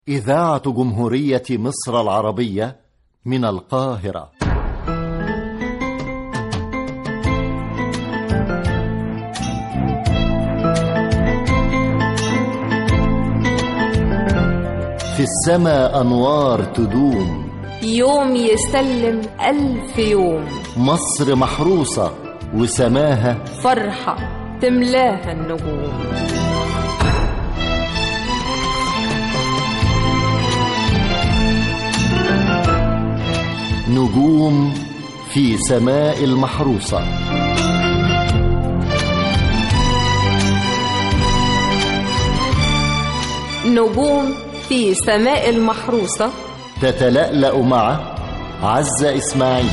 إذاعة جمهورية مصر العربية من القاهرة في السماء أنوار تدوم يوم يسلم ألف يوم مصر محروسة وسماها فرحة تملاها النجوم نجوم في سماء المحروسة نجوم في سماء المحروسة تتلألأ مع عزة إسماعيل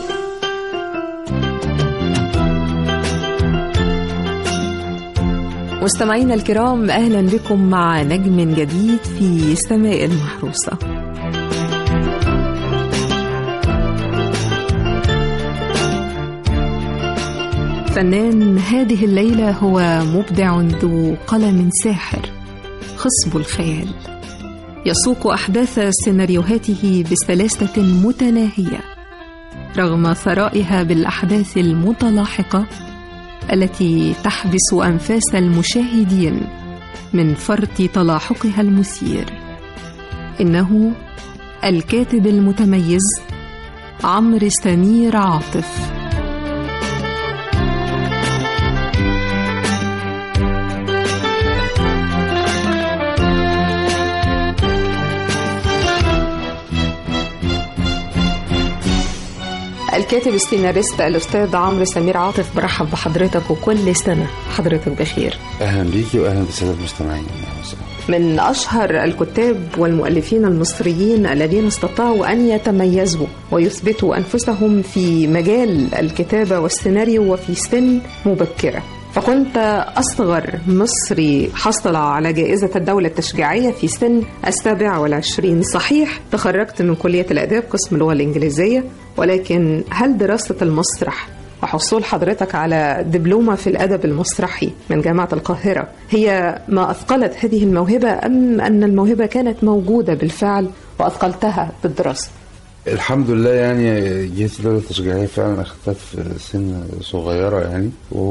مستمعينا الكرام اهلا بكم مع نجم جديد في سماء المحروسه فنان هذه الليله هو مبدع ذو قلم ساحر خصب الخيال يسوق احداث سيناريوهاته بسلاسه متناهيه رغم ثرائها بالاحداث المتلاحقه التي تحبس انفاس المشاهدين من فرط تلاحقها المثير انه الكاتب المتميز عمرو سمير عاطف الكاتب السيناريست الاستاذ عمرو سمير عاطف برحب بحضرتك وكل سنه حضرتك بخير اهلا بيكي واهلا بالساده المستمعين أهلاً وسهلاً. من اشهر الكتاب والمؤلفين المصريين الذين استطاعوا ان يتميزوا ويثبتوا انفسهم في مجال الكتابه والسيناريو وفي سن مبكره فكنت أصغر مصري حصل على جائزة الدولة التشجيعية في سن السابع والعشرين صحيح تخرجت من كلية الآداب قسم اللغة الإنجليزية ولكن هل دراسة المسرح وحصول حضرتك على دبلومة في الأدب المسرحي من جامعة القاهرة هي ما أثقلت هذه الموهبة أم أن الموهبة كانت موجودة بالفعل وأثقلتها بالدراسة؟ الحمد لله يعني جيت الدولة التشجيعية فعلا أخدتها في سن صغيرة يعني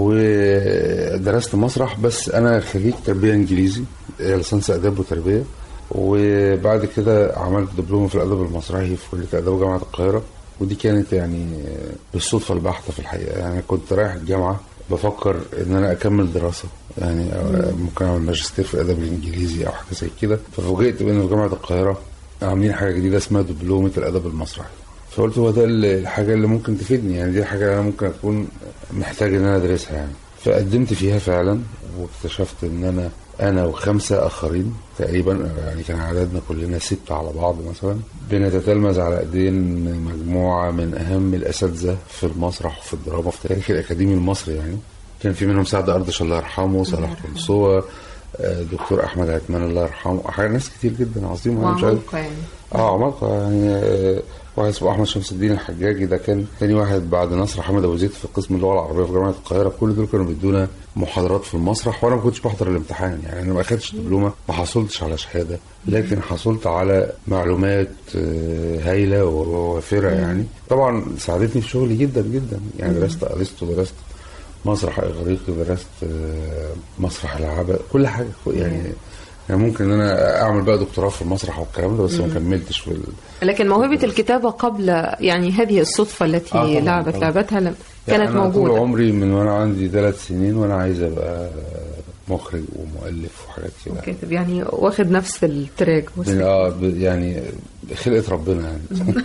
ودرست مسرح بس أنا خريج تربية إنجليزي لسانس آداب وتربية وبعد كده عملت دبلومة في الأدب المسرحي في كلية آداب جامعة القاهرة ودي كانت يعني بالصدفة البحتة في الحقيقة يعني كنت رايح الجامعة بفكر ان انا اكمل دراسه يعني ممكن اعمل ماجستير في الادب الانجليزي او حاجه زي كده ففوجئت بان في جامعه القاهره عاملين حاجه جديده اسمها دبلومه الادب المسرحي فقلت هو ده الحاجه اللي ممكن تفيدني يعني دي الحاجه اللي انا ممكن اكون محتاج ان انا ادرسها يعني فقدمت فيها فعلا واكتشفت ان انا انا وخمسه اخرين تقريبا يعني كان عددنا كلنا ستة على بعض مثلا بنتتلمذ على ايدين مجموعه من اهم الاساتذه في المسرح وفي الدراما في التاريخ الاكاديمي المصري يعني كان في منهم سعد اردش الله يرحمه صلاح قنصوه دكتور احمد عثمان الله يرحمه حاجه ناس كتير جدا عظيمه وعمالقة يعني اه عمالقه يعني واحد اسمه احمد شمس الدين الحجاجي ده كان تاني واحد بعد نصر حمد ابو زيد في قسم اللغه العربيه في جامعه القاهره كل دول كانوا بيدونا محاضرات في المسرح وانا ما كنتش بحضر الامتحان يعني انا ما اخدتش دبلومه ما حصلتش على شهاده لكن حصلت على معلومات هايله ووافره يعني طبعا ساعدتني في شغلي جدا جدا يعني درست ارسطو درست مسرح اغريقي درست مسرح العبء كل حاجه يعني يعني ممكن ان انا اعمل بقى دكتوراه في المسرح والكلام ده بس ما كملتش في ال... لكن موهبة الكتابة قبل يعني هذه الصدفة التي آه لعبت لعبتها لم كانت يعني أنا موجودة طول عمري من وانا عندي ثلاث سنين وانا عايز ابقى مخرج ومؤلف وحاجات كده كاتب يعني واخد نفس التراك من اه ب- يعني خلقه ربنا يعني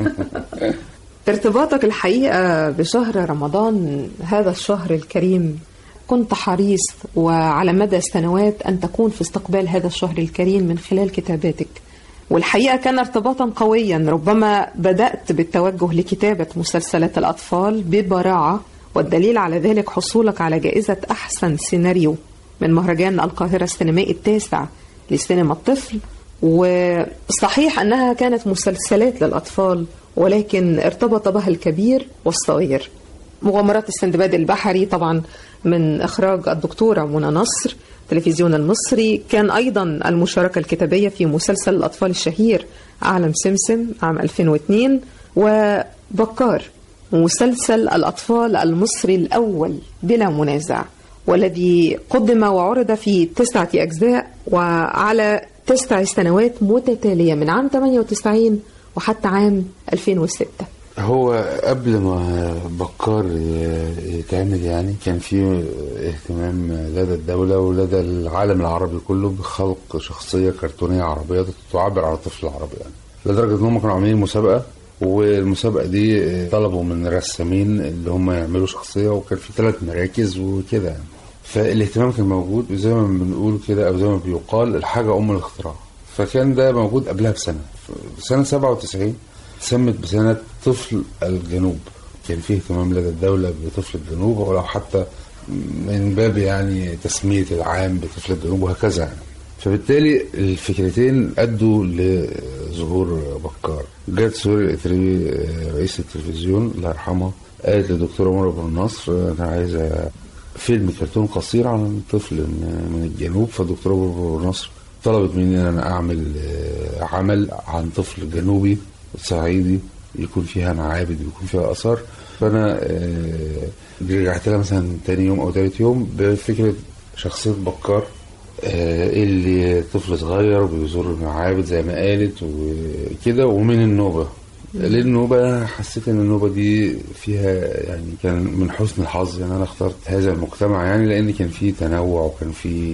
ارتباطك الحقيقة بشهر رمضان هذا الشهر الكريم كنت حريص وعلى مدى السنوات أن تكون في استقبال هذا الشهر الكريم من خلال كتاباتك والحقيقة كان ارتباطا قويا ربما بدأت بالتوجه لكتابة مسلسلات الأطفال ببراعة والدليل على ذلك حصولك على جائزة أحسن سيناريو من مهرجان القاهرة السينمائي التاسع لسينما الطفل وصحيح أنها كانت مسلسلات للأطفال ولكن ارتبط بها الكبير والصغير مغامرات السندباد البحري طبعا من إخراج الدكتورة منى نصر التلفزيون المصري كان أيضا المشاركة الكتابية في مسلسل الأطفال الشهير عالم سمسم عام 2002 وبكار مسلسل الأطفال المصري الأول بلا منازع والذي قدم وعرض في تسعة أجزاء وعلى تسع سنوات متتالية من عام 98 وحتى عام 2006 هو قبل ما بكار يتعمل يعني كان في اهتمام لدى الدولة ولدى العالم العربي كله بخلق شخصية كرتونية عربية تعبر عن الطفل العربي يعني لدرجة ان هم كانوا عاملين مسابقة والمسابقة دي طلبوا من الرسامين اللي هم يعملوا شخصية وكان في ثلاث مراكز وكده يعني فالاهتمام كان موجود زي ما بنقول كده او زي ما بيقال الحاجة ام الاختراع فكان ده موجود قبلها بسنة في سنة 97 سمت بسنة طفل الجنوب كان فيه اهتمام لدى الدولة بطفل الجنوب ولو حتى من باب يعني تسمية العام بطفل الجنوب وهكذا يعني فبالتالي الفكرتين أدوا لظهور بكار جت سوري الإتربي رئيس التلفزيون الله يرحمه قالت للدكتور عمر بن النصر أنا عايزة فيلم كرتون قصير عن طفل من الجنوب فالدكتور عمر بن النصر طلبت مني ان انا اعمل عمل عن طفل جنوبي صعيدي يكون فيها معابد ويكون فيها اثار فانا رجعت لها مثلا تاني يوم او تالت يوم بفكره شخصيه بكار اللي طفل صغير وبيزور المعابد زي ما قالت وكده ومن النوبه ليه النوبة حسيت ان النوبة دي فيها يعني كان من حسن الحظ يعني انا اخترت هذا المجتمع يعني لان كان فيه تنوع وكان فيه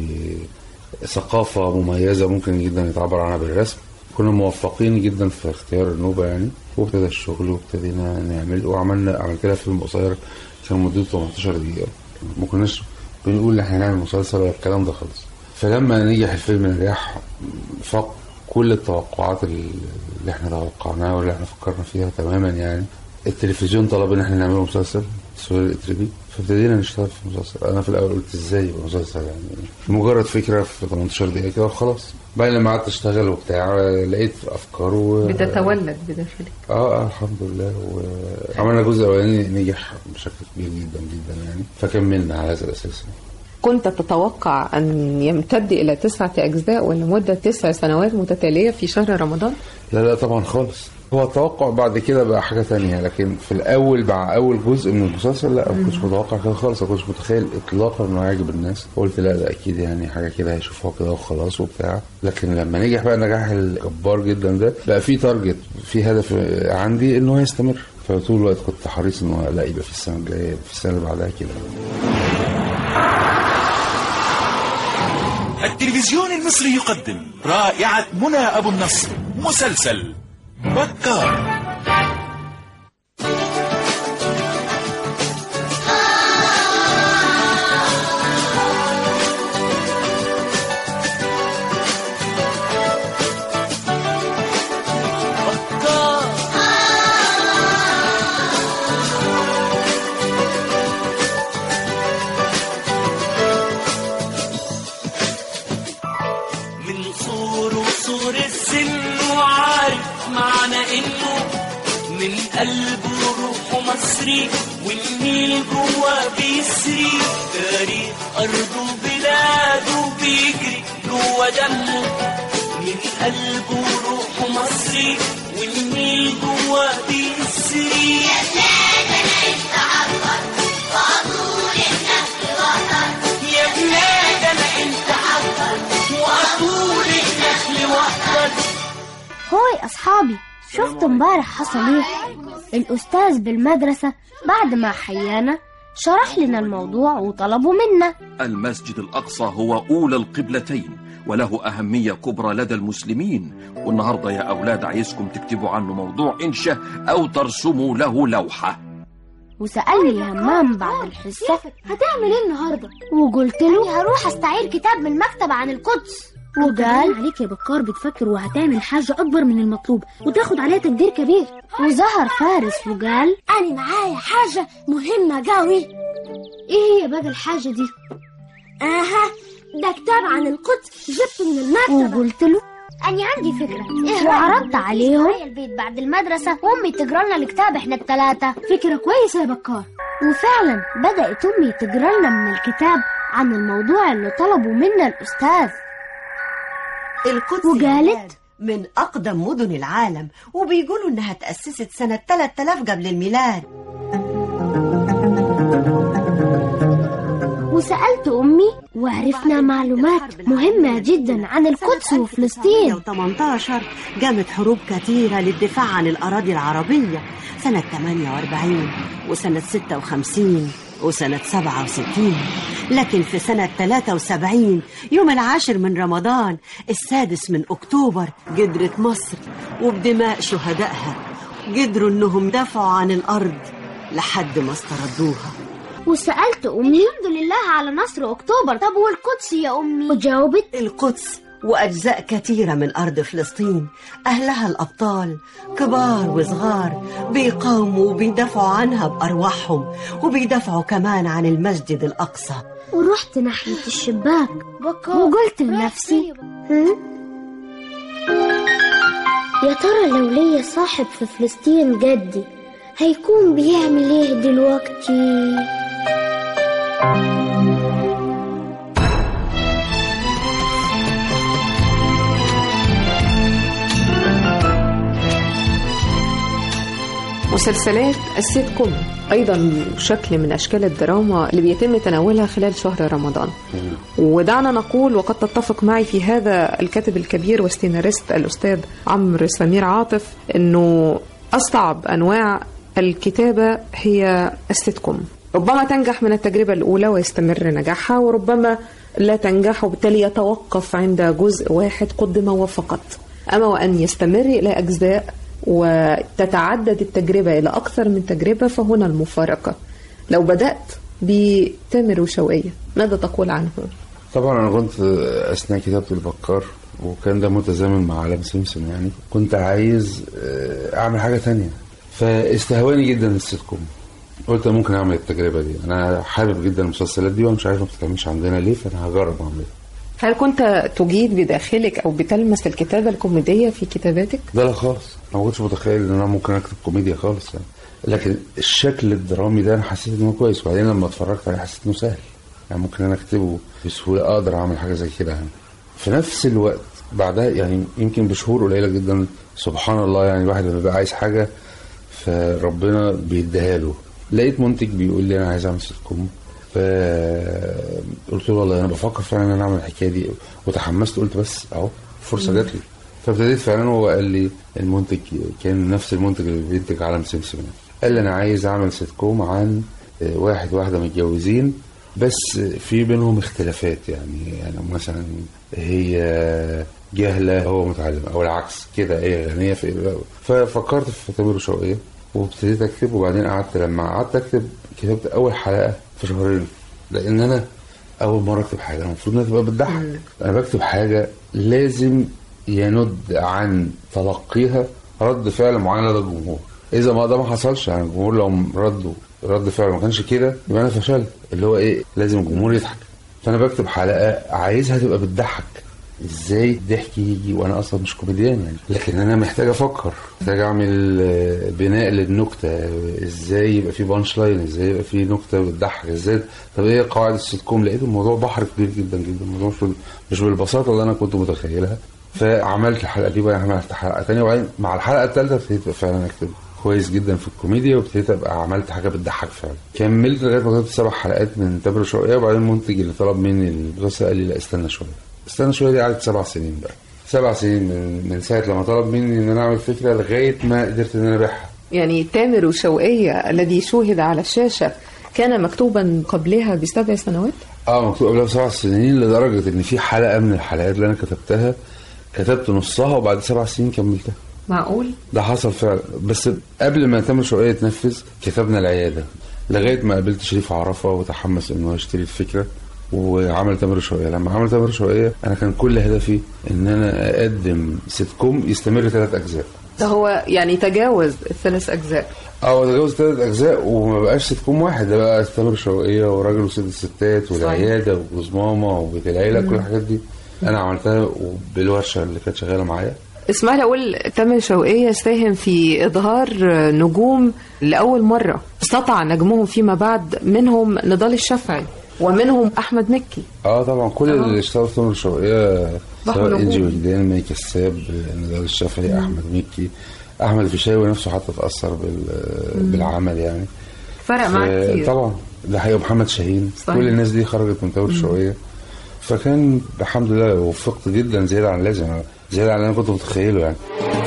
ثقافة مميزة ممكن جدا يتعبر عنها بالرسم كنا موفقين جدا في اختيار النوبة يعني وابتدى الشغل وابتدينا نعمل وعملنا عملت لها فيلم قصير كان مدته 18 دقيقة ما كناش بنقول احنا هنعمل مسلسل ولا الكلام ده خالص فلما نجح الفيلم نجاح فاق كل التوقعات اللي احنا توقعناها واللي احنا فكرنا فيها تماما يعني التلفزيون طلب ان احنا نعمله مسلسل سوري الاتربي فابتدينا نشتغل في مسلسل انا في الاول قلت ازاي يبقى مسلسل يعني مجرد فكره في 18 دقيقه كده وخلاص بعد لما قعدت اشتغل وبتاع لقيت افكار و... بتتولد بداخلك اه اه الحمد لله وعملنا جزء اولاني نجح بشكل كبير جدا جدا يعني فكملنا على هذا الاساس كنت تتوقع أن يمتد إلى تسعة أجزاء ولمدة تسع سنوات متتالية في شهر رمضان؟ لا لا طبعا خالص هو التوقع بعد كده بقى حاجة تانية لكن في الأول مع أول جزء من المسلسل لا ما كنتش متوقع كده خالص ما كنتش متخيل إطلاقا إنه هيعجب الناس قلت لا ده أكيد يعني حاجة كده هيشوفوها كده وخلاص وبتاع لكن لما نجح بقى النجاح الجبار جدا ده بقى في تارجت في هدف عندي إنه يستمر فطول الوقت كنت حريص إنه لا يبقى في السنة الجاية في السنة اللي بعدها كده التلفزيون المصري يقدم رائعة منى أبو النصر مسلسل بكار من صور وصور السن وعارف معنى انه من قلبه روحه مصري والنيل جوا بيسري تاريخ ارضه وبلاده بيجري جوا دمه من قلبه روحه مصري والنيل جوا بيسري يا بلاد انا انت حقك واطول النخل وحدك هو يا أصحابي شفت امبارح حصل ايه الأستاذ بالمدرسة بعد ما حيانا شرح لنا الموضوع وطلبوا منا المسجد الأقصى هو أولى القبلتين وله أهمية كبرى لدى المسلمين والنهاردة يا أولاد عايزكم تكتبوا عنه موضوع إنشاء أو ترسموا له لوحة وسألني يا همام بعد الحصة هتعمل ايه النهارده؟ وقلت له هروح استعير كتاب من المكتب عن القدس وقال عليك يا بكار بتفكر وهتعمل حاجة أكبر من المطلوب وتاخد عليها تقدير كبير وظهر فارس وقال أنا معايا حاجة مهمة قوي إيه هي بقى الحاجة دي؟ آها ده كتاب عن القدس جبته من المكتبة وقلت له أنا عندي فكرة إيه وعرضت عليهم البيت بعد المدرسة وأمي تقرا لنا الكتاب إحنا التلاتة فكرة كويسة يا بكار وفعلا بدأت أمي تقرا لنا من الكتاب عن الموضوع اللي طلبه منا الأستاذ القدس وقالت من أقدم مدن العالم وبيقولوا إنها تأسست سنة 3000 قبل الميلاد وسألت أمي وعرفنا معلومات مهمة جدا عن القدس وفلسطين 18 قامت حروب كثيرة للدفاع عن الأراضي العربية سنة 48 وسنة 56 وسنة 67 لكن في سنة 73 يوم العاشر من رمضان السادس من أكتوبر قدرت مصر وبدماء شهدائها قدروا إنهم دافعوا عن الأرض لحد ما استردوها وسألت أمي الحمد لله على نصر أكتوبر طب والقدس يا أمي وجاوبت القدس وأجزاء كثيرة من أرض فلسطين أهلها الأبطال كبار وصغار بيقاوموا وبيدافعوا عنها بأرواحهم وبيدافعوا كمان عن المسجد الأقصى ورحت ناحية الشباك وقلت لنفسي هم؟ يا ترى لو ليا صاحب في فلسطين جدي هيكون بيعمل ايه دلوقتي مسلسلات السيت كوم ايضا شكل من اشكال الدراما اللي بيتم تناولها خلال شهر رمضان ودعنا نقول وقد تتفق معي في هذا الكاتب الكبير والسيناريست الاستاذ عمرو سمير عاطف انه اصعب انواع الكتابه هي السيت كوم ربما تنجح من التجربه الاولى ويستمر نجاحها وربما لا تنجح وبالتالي يتوقف عند جزء واحد قدم وفقط اما وان يستمر الى اجزاء وتتعدد التجربة إلى أكثر من تجربة فهنا المفارقة لو بدأت بتامر وشوقية ماذا تقول عنه؟ طبعا انا كنت اثناء كتابه البكار وكان ده متزامن مع عالم سيمسون يعني كنت عايز آه، اعمل حاجه تانية فاستهواني جدا السيت كوم قلت أنا ممكن اعمل التجربه دي انا حابب جدا المسلسلات دي وانا مش عارف ما بتتعملش عندنا ليه فانا هجرب اعملها هل كنت تجيد بداخلك أو بتلمس الكتابة الكوميدية في كتاباتك؟ لا لا خالص انا ما كنتش متخيل ان انا ممكن اكتب كوميديا خالص يعني لكن الشكل الدرامي ده انا حسيت انه كويس وبعدين لما اتفرجت عليه حسيت انه سهل يعني ممكن انا اكتبه بسهوله اقدر اعمل حاجه زي كده يعني في نفس الوقت بعدها يعني يمكن بشهور قليله جدا سبحان الله يعني الواحد لما بيبقى عايز حاجه فربنا بيديها له لقيت منتج بيقول لي انا عايز اعمل سيت كوم فقلت له والله انا بفكر فعلا ان انا اعمل الحكايه دي وتحمست قلت بس اهو فرصه جات لي فابتديت فعلا هو قال لي المنتج كان نفس المنتج اللي بينتج عالم سمسم يعني. قال لي انا عايز اعمل سيت كوم عن آه، واحد واحده متجوزين بس في بينهم اختلافات يعني يعني مثلا هي جاهله هو متعلم او العكس كده هي غنيه في ففكرت في تامر وشوقية وابتديت اكتب وبعدين قعدت لما قعدت اكتب كتبت اول حلقه في شهرين لان انا اول مره اكتب حاجه المفروض انها تبقى بتضحك انا بكتب حاجه لازم يند عن تلقيها رد فعل معين لدى الجمهور اذا ما ده ما حصلش يعني الجمهور لو رده رد فعل ما كانش كده يبقى انا فشلت اللي هو ايه لازم الجمهور يضحك فانا بكتب حلقه عايزها تبقى بتضحك ازاي الضحك يجي وانا اصلا مش كوميديان يعني لكن انا محتاج افكر محتاج اعمل آه، بناء للنكته ازاي يبقى في بانش لاين ازاي يبقى في نكته بتضحك ازاي طب ايه قواعد السيت كوم لقيت الموضوع بحر كبير جدا جدا الموضوع مش بال- مش بالبساطه اللي انا كنت متخيلها فعملت الحلقه دي وبعدين عملت حلقه ثانيه وبعدين مع الحلقه الثالثه ابتديت فعلا اكتب كويس جدا في الكوميديا وابتديت ابقى عملت حاجه بتضحك فعلا كملت لغايه ما كتبت سبع حلقات من تامر شوقية وبعدين المنتج اللي طلب مني الدراسه قال لي لا استنى شويه استنى شويه دي قعدت سبع سنين بقى سبع سنين من, من ساعه لما طلب مني ان انا اعمل فكره لغايه ما قدرت ان انا ابيعها يعني تامر وشوقية الذي شوهد على الشاشة كان مكتوبا قبلها بسبع سنوات؟ اه مكتوب قبلها بسبع سنين لدرجه ان في حلقه من الحلقات اللي انا كتبتها كتبت نصها وبعد سبع سنين كملتها معقول؟ ده حصل فعلا بس قبل ما تامر شوقية تنفذ كتبنا العيادة لغاية ما قابلت شريف عرفة وتحمس انه يشتري الفكرة وعمل تامر شوقية لما عمل تامر شوقية انا كان كل هدفي ان انا اقدم سيت كوم يستمر ثلاث اجزاء ده هو يعني تجاوز الثلاث أجزاء اه تجاوز ثلاث اجزاء وما بقاش سيت كوم واحد ده بقى تامر شوقية وراجل وست الستات والعيادة وجوز ماما وبيت العيلة مم. كل الحاجات دي انا عملتها بالورشة اللي كانت شغالة معايا اسمح لي أقول تامر شوقية ساهم في إظهار نجوم لأول مرة استطاع نجمهم فيما بعد منهم نضال الشافعي ومنهم احمد مكي اه طبعا كل آه. اللي اشتغلوا في تمر الشوقية بحر سواء نجوم. انجي وجدان مي كساب نزار الشافعي احمد مكي احمد الفيشاوي نفسه حتى اتاثر بال... بالعمل يعني فرق معاك ف- كتير طبعا ده حقيقة محمد شاهين صحيح. كل الناس دي خرجت من تمر الشوقية فكان الحمد لله وفقت جدا زيادة عن اللازم زيادة عن اللي انا كنت متخيله يعني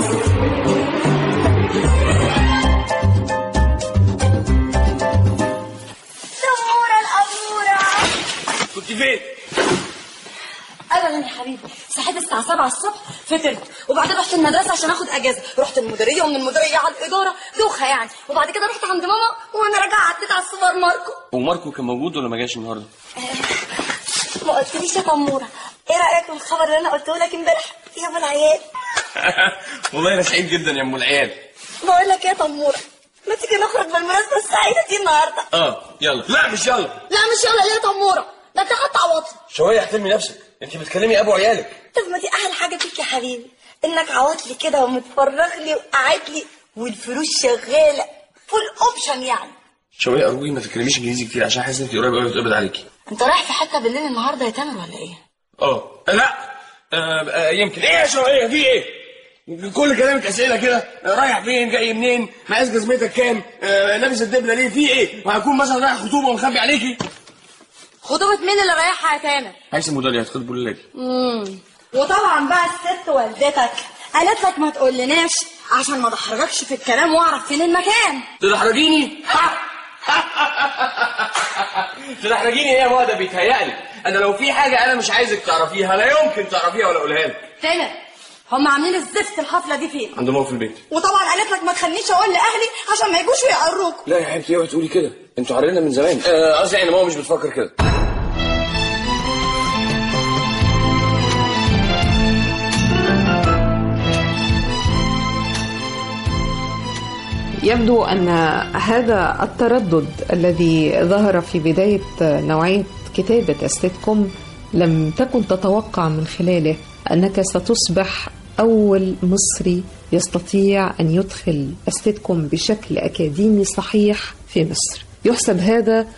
تمورة الأمورة كنت فين؟ أبدا يا حبيبي صحيت الساعة 7 الصبح فطرت وبعدين رحت المدرسة عشان آخد أجازة رحت المديرية ومن المديرية على الإدارة دوخة يعني وبعد كده رحت عند ماما وأنا راجعة عديت على السوبر ماركت وماركو كان موجود ولا ما جاش النهارده؟ ما قلتليش يا تمورة إيه رأيك في الخبر اللي أنا قلته لك امبارح يا أبو العيال والله انا سعيد جدا يا ام العيال بقول لك إيه يا تمورة ما تيجي نخرج بالمناسبة السعيدة دي النهاردة اه يلا لا مش يلا لا مش يلا ليه يا تمورة ده أنت حتى عواطف شويه احترمي نفسك انت بتكلمي ابو عيالك طب ما دي احلى حاجه فيك يا حبيبي انك عواطلي كده ومتفرغ لي وقاعد لي والفلوس شغاله فول اوبشن يعني شويه ارجوكي ما تتكلميش انجليزي كتير عشان حاسس انت قريب قوي تتقبض عليكي انت رايح في حته بالليل النهارده يا تامر ولا ايه اه لا آه آه يمكن ايه يا شويه في ايه كل كلامك اسئله كده آه، رايح فين جاي منين مقاس جزمتك كام آه لابس الدبله ليه في ايه وهكون مثلا رايح خطوبه ومخبي عليكي خطوبه مين اللي رايحها يا تامر هيثم وداليا هتخطبوا الليله دي امم وطبعا بقى الست والدتك قالت لك ما تقولناش عشان ما اضحرجكش في الكلام واعرف فين المكان تدحرجيني تدحرجيني ايه يا ماما ده بيتهيألي انا لو في حاجه انا مش عايزك تعرفيها لا يمكن تعرفيها ولا اقولها لك تامر هم عاملين الزفت الحفله دي فين عند ماما في البيت وطبعا قالت لك ما تخلينيش اقول لاهلي عشان ما يجوش ويقروك لا يا حبيبتي اوعي تقولي كده انتوا عارفيننا من زمان آه، قصدي يعني ماما مش بتفكر كده يبدو أن هذا التردد الذي ظهر في بداية نوعية كتابة السيتكوم لم تكن تتوقع من خلاله أنك ستصبح أول مصري يستطيع أن يدخل السيتكوم بشكل أكاديمي صحيح في مصر يحسب هذا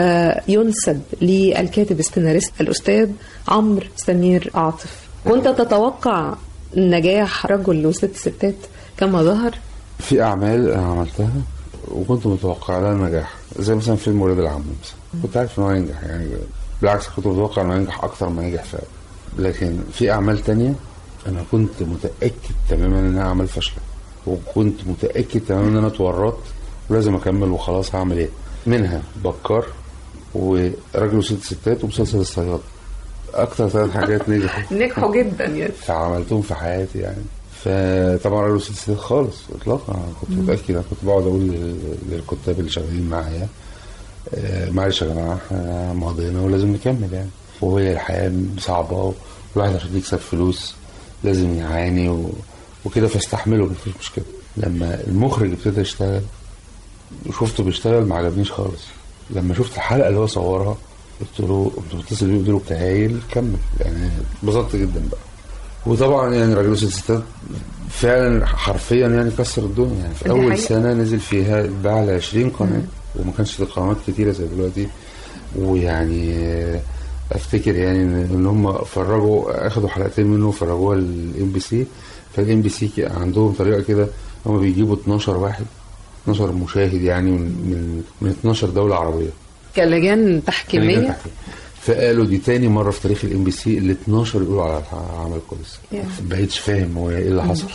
وينسب للكاتب السيناريست الأستاذ عمرو سمير عاطف كنت تتوقع نجاح رجل وست ستات كما ظهر في اعمال انا عملتها وكنت متوقع لها النجاح زي مثلا فيلم ولاد العم مثلا كنت عارف ان هو ينجح يعني بالعكس كنت متوقع انه ينجح اكتر ما نجح فعلا لكن في اعمال تانية انا كنت متاكد تماما انها اعمال فاشله وكنت متاكد تماما ان انا اتورطت ولازم اكمل وخلاص هعمل ايه منها بكار وراجل وست ستات ومسلسل الصياد اكتر ثلاث حاجات نجحوا نجحوا جدا يعني فعملتهم في حياتي يعني فطبعا راجل وست ستات خالص اطلاقا أنا كنت مم. متاكد انا كنت بقعد اقول لل- للكتاب اللي شغالين معايا آه، معلش يا جماعه احنا ماضينا ولازم نكمل يعني وهي الحياه صعبه والواحد عشان يكسب فلوس لازم يعاني و... وكده فاستحمله مفيش مشكله لما المخرج ابتدى يشتغل وشفته بيشتغل ما عجبنيش خالص لما شفت الحلقه اللي هو صورها قلت له قمت متصل بيه قلت له انت هايل كمل يعني اتبسطت جدا بقى وطبعا يعني راجل وست ستات فعلا حرفيا يعني كسر الدنيا يعني في دي اول حقيقة. سنه نزل فيها اتباع على 20 قناه وما كانش قنوات كتيره زي دلوقتي ويعني آه، افتكر يعني ان إن هم فرجوا اخدوا حلقتين منه وفرجوها الام بي سي فالام بي سي عندهم طريقه كده هم بيجيبوا 12 واحد 12 مشاهد يعني من من, من 12 دوله عربيه كلجان كان تحكيمية تحكيم. فقالوا دي تاني مره في تاريخ الام بي سي ال 12 يقولوا على عمل كويس يا. بقيتش فاهم هو ايه اللي حصل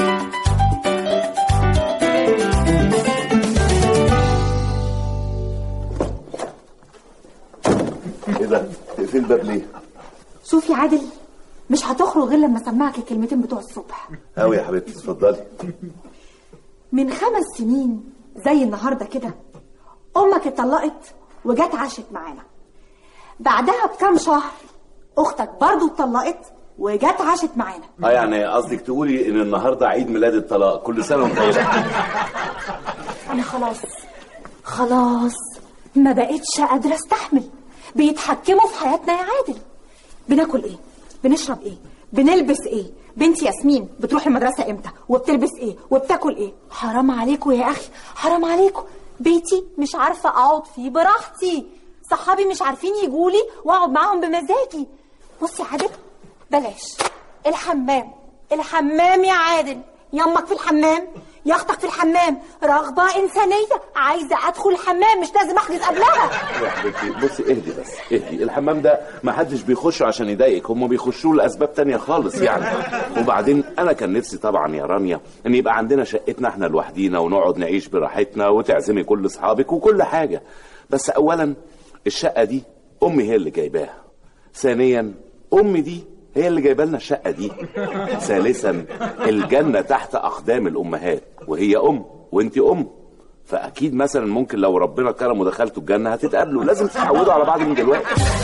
ايه ده؟ تقفل الباب ليه؟ شوف يا عادل مش هتخرج غير لما اسمعك الكلمتين بتوع الصبح قوي يا حبيبتي اتفضلي من خمس سنين زي النهارده كده امك اتطلقت وجت عاشت معانا بعدها بكام شهر اختك برضو اتطلقت وجت عاشت معانا اه يعني قصدك تقولي ان النهارده عيد ميلاد الطلاق كل سنه وانت طيبه انا خلاص خلاص ما بقتش قادره استحمل بيتحكموا في حياتنا يا عادل بناكل ايه بنشرب ايه بنلبس ايه بنتي ياسمين بتروح المدرسه امتى وبتلبس ايه وبتاكل ايه حرام عليكم يا اخي حرام عليكم بيتي مش عارفه اقعد فيه براحتي صحابي مش عارفين يجولي واقعد معاهم بمزاجي بص يا عادل بلاش الحمام الحمام يا عادل يمك في الحمام يا اختك في الحمام رغبة إنسانية عايزة أدخل الحمام مش لازم أحجز قبلها يا حبيبتي بصي اهدي بس اهدي الحمام ده ما حدش بيخشه عشان يضايقك هم بيخشوه لاسباب تانية خالص يعني وبعدين انا كان نفسي طبعا يا رانيا ان يبقى عندنا شقتنا احنا لوحدينا ونقعد نعيش براحتنا وتعزمي كل اصحابك وكل حاجه بس اولا الشقه دي امي هي اللي جايباها ثانيا امي دي هي اللي جايبه لنا الشقه دي ثالثا الجنه تحت اقدام الامهات وهي ام وانت ام فاكيد مثلا ممكن لو ربنا كرم ودخلتوا الجنه هتتقابلوا لازم تتعودوا على بعض من دلوقتي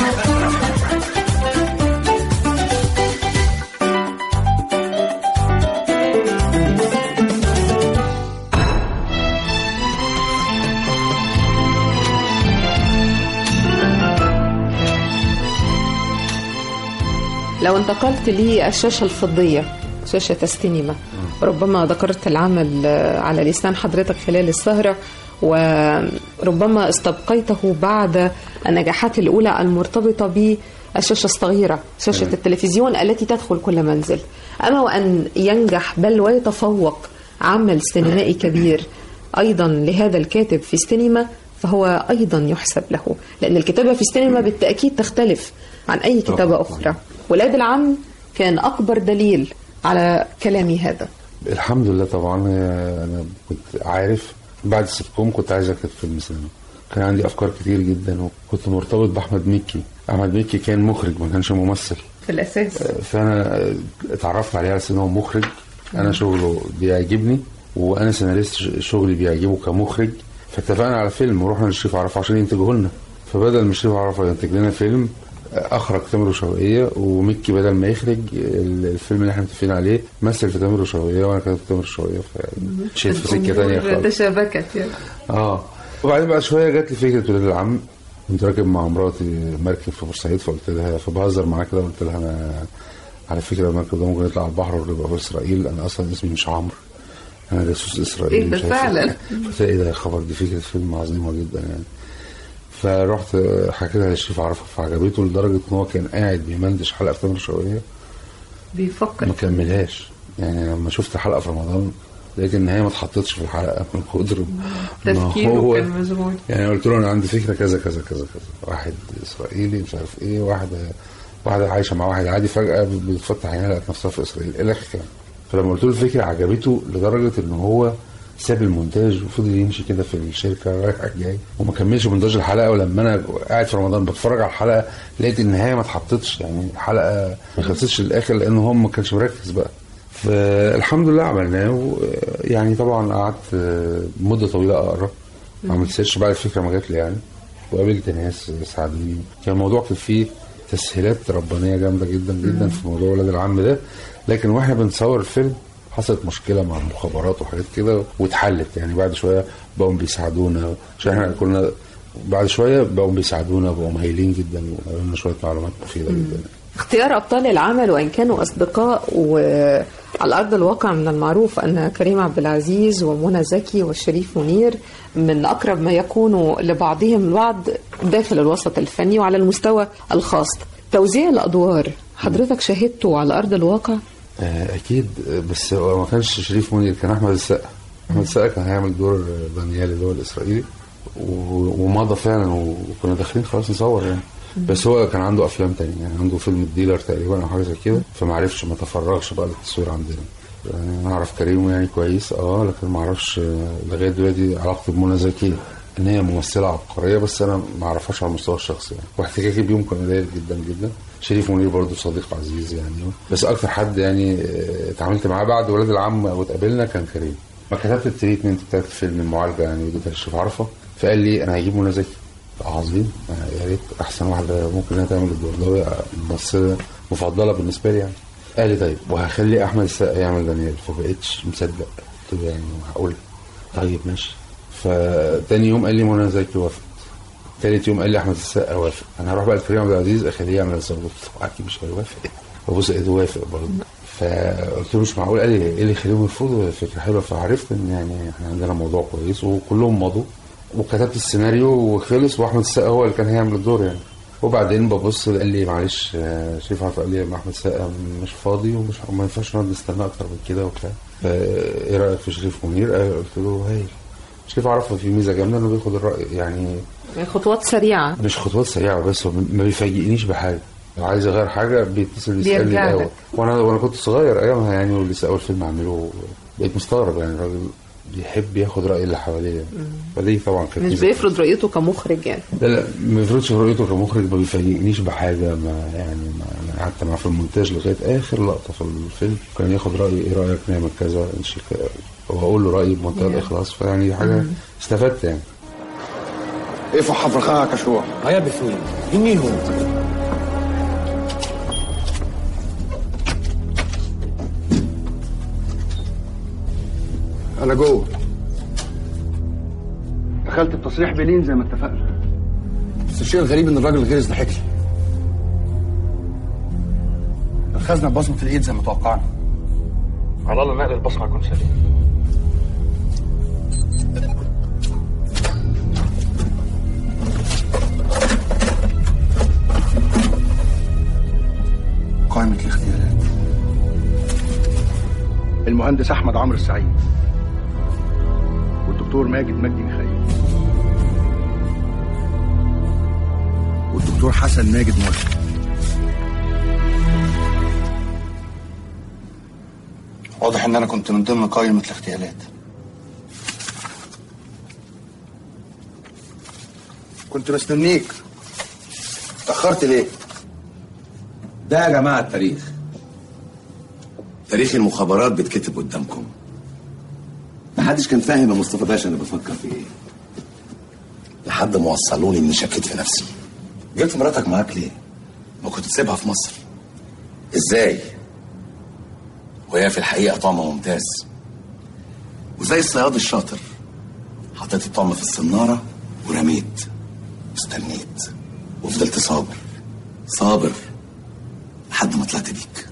لو انتقلت للشاشة الفضية شاشة السينما ربما ذكرت العمل آه، على لسان حضرتك خلال السهرة وربما استبقيته بعد النجاحات الأولى المرتبطة بالشاشة الصغيرة شاشة تمام. التلفزيون التي تدخل كل منزل أما وأن ينجح بل ويتفوق عمل سينمائي كبير أيضا لهذا الكاتب في السينما فهو أيضا يحسب له لأن الكتابة في السينما بالتأكيد تختلف عن أي كتابة أخرى ولاد العم كان أكبر دليل على كلامي هذا الحمد لله طبعا آه، انا كنت عارف بعد السيتكوم كنت عايز اكتب فيلم سينما كان عندي افكار كتير جدا وكنت مرتبط باحمد مكي احمد مكي كان مخرج ما كانش ممثل في الأساس فانا آه، اتعرفت عليه على أساس ان هو مخرج انا شغله بيعجبني وانا سيناريست ش- شغلي بيعجبه كمخرج فاتفقنا على فيلم ورحنا للشريف عرفة عشان ينتجه لنا فبدل ما الشريف عرفة ينتج لنا فيلم آه، اخرج تامر وشوقية ومكي بدل ما يخرج ال- الفيلم اللي احنا متفقين عليه مثل في تامر وشوقية وانا كنت في تامر وشوقية فمشيت في سكه تانية خالص تشابكت يعني. اه وبعدين بعد شويه جات لي فكره ولاد العم كنت راكب مع مراتي مركب في بورسعيد فقلت لها فبهزر معاها كده قلت لها انا على فكره المركب ده ممكن يطلع على البحر ونبقى في اسرائيل انا اصلا اسمي مش عمرو انا جاسوس اسرائيلي إيه ده مش عارف فعلا؟ قلت لها ايه ده يا خبر دي فكره فيلم عظيمه جدا يعني فرحت حكيتها للشريف عرفه فعجبته لدرجه ان هو كان قاعد بيمندش حلقه في تامر شوقيه بيفكر ما كملهاش يعني لما شفت حلقه في رمضان لقيت ان هي ما اتحطتش في الحلقه من كتر ما تفكيره هو كان مشغول يعني قلت له انا عندي فكره كذا كذا كذا كذا واحد اسرائيلي مش عارف ايه واحده واحده عايشه مع واحد عادي فجاه بتفتح عينها لقت نفسها في اسرائيل الى اخره فلما قلت له الفكره عجبته لدرجه ان هو ساب المونتاج وفضل يمشي كده في الشركه رايح جاي وما كملش مونتاج الحلقه ولما انا قاعد في رمضان بتفرج على الحلقه لقيت النهايه ما اتحطتش يعني الحلقه ما خلصتش للاخر لان هو ما كانش مركز بقى فالحمد لله عملناه و- يعني طبعا قعدت مده طويله اقرا عملت سيرش بعد الفكره ما جات لي يعني وقابلت ناس ساعدوني كان الموضوع كان فيه تسهيلات ربانيه جامده جدا جدا في موضوع ولاد العم ده لكن واحنا بنصور الفيلم حصلت مشكله مع المخابرات وحاجات كده واتحلت يعني بعد شويه بقوا بيساعدونا عشان احنا كنا بعد شويه بقوا بيساعدونا بقوا مهيلين جدا وقالوا شويه معلومات مفيده جدا اختيار أبطال العمل وإن كانوا أصدقاء وعلى أرض الواقع من المعروف أن كريم عبد العزيز ومنى زكي والشريف منير من أقرب ما يكونوا لبعضهم البعض داخل الوسط الفني وعلى المستوى الخاص توزيع الأدوار حضرتك شاهدته على أرض الواقع آه، اكيد آه، بس هو ما كانش شريف منير كان احمد السقا احمد السقا كان هيعمل دور آه، دانيال اللي هو الاسرائيلي و- ومضى فعلا وكنا داخلين خلاص نصور يعني بس هو كان عنده افلام تانية يعني عنده فيلم الديلر تقريبا او حاجه زي كده فما عرفش ما تفرغش بقى للتصوير عندنا يعني انا اعرف كريم يعني كويس اه لكن ما اعرفش آه، لغايه دلوقتي علاقتي بمنى زكي ان هي ممثله عبقريه بس انا ما اعرفهاش على المستوى الشخصي يعني واحتكاكي بيهم كان قليل جدا جدا شريف منير برضه صديق عزيز يعني بس اكتر حد يعني آه، اتعاملت معاه بعد ولاد العم واتقابلنا كان كريم ما كتبت التريتمنت بتاعت فيلم المعالجه يعني وديتها للشيف عرفه فقال لي انا هجيب منى زكي عظيم آه، يا ريت احسن واحده ممكن انها تعمل الدور ده ممثله مفضله بالنسبه لي يعني قال لي طيب وهخلي احمد السقا يعمل دانيال فبقيتش مصدق قلت له يعني هقول طيب ماشي فتاني يوم قال لي منى زكي وافقت تالت يوم قال لي احمد السقا وافق انا هروح بقى لكريم عبد العزيز اخليه يعمل الصندوق اكيد مش هيوافق فبص لقيته وافق برضه فقلت له مش معقول قال لي ايه اللي يخليهم يرفضوا فكره حلوه فعرفت ان يعني احنا عندنا موضوع كويس وكلهم مضوا وكتبت السيناريو وخلص واحمد السقا هو اللي كان هيعمل الدور يعني وبعدين ببص قال لي معلش آه، شريف عرف قال لي يا احمد السقا مش فاضي ومش ما ينفعش نقعد نستنى اكتر من كده وبتاع فا ايه رايك في شريف منير؟ آه، قلت له هايل شريف عرف في ميزه جامده انه بياخد الراي يعني خطوات سريعة مش خطوات سريعه بس هو ما بيفاجئنيش بحاجه لو عايز يغير حاجه بيتصل يسالني بيرجع الاول لك. وانا وانا كنت صغير ايامها يعني ولسه اول فيلم اعمله بقيت مستغرب يعني الراجل بيحب ياخد راي اللي حواليه يعني. فدي طبعا كانت مش ميزة. بيفرض رؤيته كمخرج يعني لا لا ما يفرضش رؤيته كمخرج ما بيفاجئنيش بحاجه ما يعني ما انا قعدت معاه في المونتاج لغايه اخر لقطه في الفيلم كان ياخد رايي ايه رايك نعمل كذا نشيل كذا واقول له رايي بمنتهى الاخلاص فيعني دي حاجه استفدت يعني ايه حفرخها كشروع هيا بفوي مين هو؟ انا جوه دخلت التصريح بلين زي ما اتفقنا بس الشيء الغريب ان الراجل غير ضحك لي الخزنه ببصمه الايد زي ما توقعنا على الله نقل البصمه هيكون سليم قائمة الاختيارات المهندس أحمد عمرو السعيد والدكتور ماجد مجدي ميخائيل والدكتور حسن ماجد مرسي واضح ان انا كنت من ضمن قائمة الاغتيالات كنت مستنيك اتأخرت ليه؟ ده يا جماعة التاريخ تاريخ المخابرات بيتكتب قدامكم محدش كان فاهم يا مصطفى باشا انا بفكر في ايه لحد ما وصلوني اني شكيت في نفسي جبت مراتك معاك ليه ما كنت تسيبها في مصر ازاي وهي في الحقيقة طعمة ممتاز وزي الصياد الشاطر حطيت الطعم في الصنارة ورميت واستنيت وفضلت صابر صابر لحد ما طلعت بيك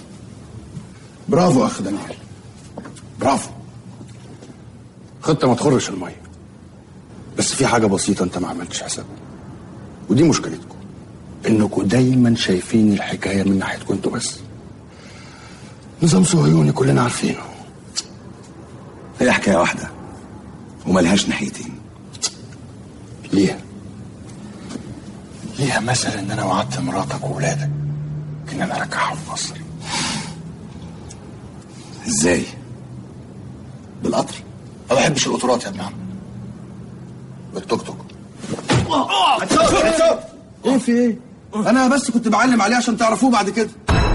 برافو اخ دانيال برافو خطه ما تخرش الميه بس في حاجه بسيطه انت ما عملتش حسابها ودي مشكلتكم انكم دايما شايفين الحكايه من ناحيتكم انتوا بس نظام صهيوني كلنا عارفينه هي حكاية واحدة وملهاش ناحيتين ليه ليها مثل ان انا وعدت مراتك وولادك ان انا ارجعهم مصر ازاي بالقطر ما بحبش القطورات يا ابن عم بالتوك توك ايه في ايه انا بس كنت بعلم عليه عشان تعرفوه بعد كده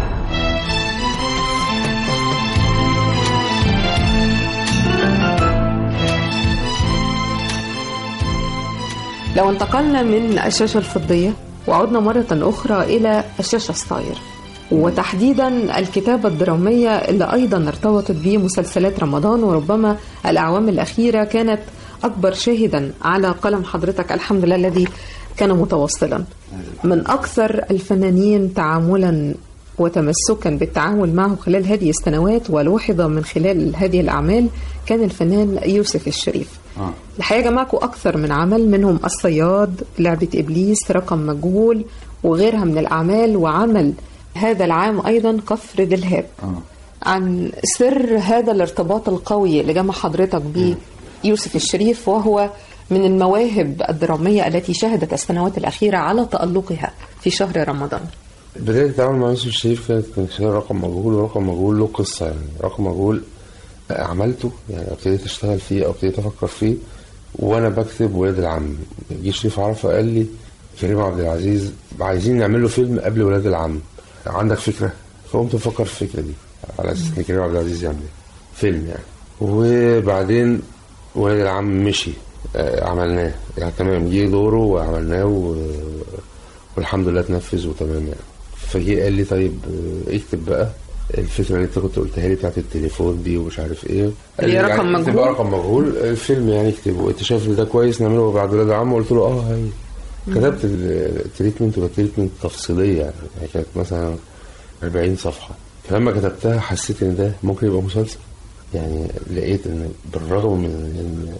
لو انتقلنا من الشاشة الفضية وعدنا مرة أخرى إلى الشاشة الصاير وتحديدا الكتابة الدرامية اللي أيضا ارتبطت بمسلسلات رمضان وربما الأعوام الأخيرة كانت أكبر شاهدا على قلم حضرتك الحمد لله الذي كان متواصلا من أكثر الفنانين تعاملا وتمسكا بالتعامل معه خلال هذه السنوات ولوحظ من خلال هذه الأعمال كان الفنان يوسف الشريف اه الحقيقة جمعكم أكثر من عمل منهم الصياد لعبة إبليس رقم مجهول وغيرها من الأعمال وعمل هذا العام أيضا كفر دلهاب اه عن سر هذا الارتباط القوي اللي جمع حضرتك بيوسف الشريف وهو من المواهب الدرامية التي شهدت السنوات الأخيرة على تألقها في شهر رمضان بداية التعامل مع يوسف الشريف كانت من خلال رقم مجهول ورقم مجهول له قصة يعني رقم مجهول عملته يعني ابتديت اشتغل فيه او ابتديت افكر فيه وانا بكتب ولاد العم جه شريف عرفة قال لي كريم عبد العزيز عايزين نعمل له فيلم قبل ولاد العم عندك فكرة فقمت افكر في الفكرة دي على اساس ان كريم عبد العزيز يعمل فيلم يعني وبعدين ولاد العم مشي آه، عملناه يعني تمام جه دوره وعملناه و... والحمد لله اتنفذ وتمام يعني فجه قال لي طيب آه، اكتب بقى الفكره اللي انت كنت قلتها لي بتاعت التليفون دي ومش عارف ايه قال اللي لي هي رقم يعني اكتب مجهول؟ رقم مجهول الفيلم يعني اكتبه انت شايف ان ده كويس نعمله بعد ولاد العم قلت له اه هاي كتبت ال- التريتمنت وكانت تريتمنت تفصيليه يعني كانت مثلا 40 صفحه فلما كتبتها حسيت ان ده ممكن يبقى مسلسل يعني لقيت ان بالرغم من ان